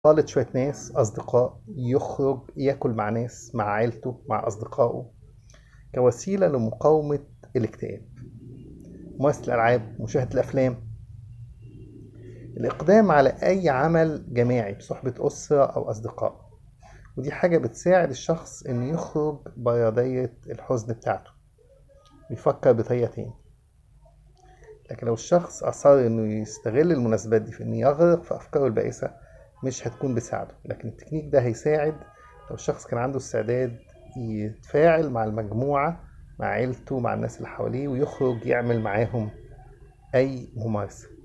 خالط شوية ناس أصدقاء يخرج ياكل مع ناس مع عيلته مع أصدقائه كوسيلة لمقاومة الاكتئاب ممارسة الألعاب مشاهدة الأفلام الإقدام على أي عمل جماعي بصحبة أسرة أو أصدقاء ودي حاجة بتساعد الشخص إنه يخرج برا دايرة الحزن بتاعته ويفكر بطريقة تاني لكن لو الشخص أصر إنه يستغل المناسبات دي في إنه يغرق في أفكاره البائسة مش هتكون بتساعده لكن التكنيك ده هيساعد لو الشخص كان عنده استعداد يتفاعل مع المجموعة مع عيلته مع الناس اللي حواليه ويخرج يعمل معاهم أي ممارسة